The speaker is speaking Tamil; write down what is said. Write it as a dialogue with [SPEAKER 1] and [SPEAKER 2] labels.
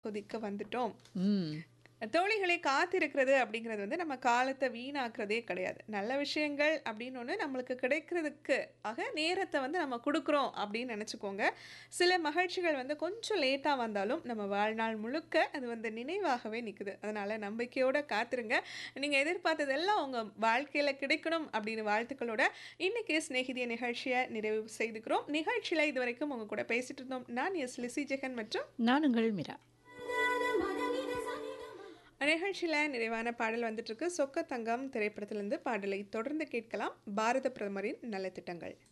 [SPEAKER 1] கொதிக்க வந்துட்டோம்.
[SPEAKER 2] ம்.
[SPEAKER 1] தோழிகளே காத்திருக்கிறது அப்படிங்கிறது வந்து நம்ம காலத்த வீணாக்குறதே கிடையாது. நல்ல விஷயங்கள் அப்படின்னு ஒண்ணு நம்மளுக்கு கிடைக்கிறதுக்கு ஆக நேரத்த வந்து நம்ம குடுக்குறோம் அப்படின்னு நெனச்சுக்கோங்க. சில மகிழ்ச்சிகள் வந்து கொஞ்சம் லேட்டா வந்தாலும் நம்ம வாழ்நாள் முழுக்க அது வந்து நினைவாகவே நிக்குது. அதனால நம்பிக்கையோட காத்திருங்க. நீங்க எதிர்பார்த்ததெல்லாம் உங்க வாழ்க்கையில கிடைக்கணும் அப்படின்னு வாழ்த்துக்களோட இன்னைக்கு சிநேகிதிய நிகழ்ச்சிய நிறைவு செய்துக்கிறோம். நிகழ்ச்சியில இதுவரைக்கும் உங்க கூட பேசிட்டு இருந்தோம். நான் எஸ். லிசி ஜெகன் மற்றும்
[SPEAKER 2] நான் உங்கள் மீரா.
[SPEAKER 1] நிகழ்ச்சியில நிறைவான பாடல் வந்துட்டு இருக்கு. சொக்க தங்கம் திரைப்படத்திலிருந்து பாடலை தொடர்ந்து கேட்கலாம். பாரத பிரதமரின் நலத்திட்டங்கள்.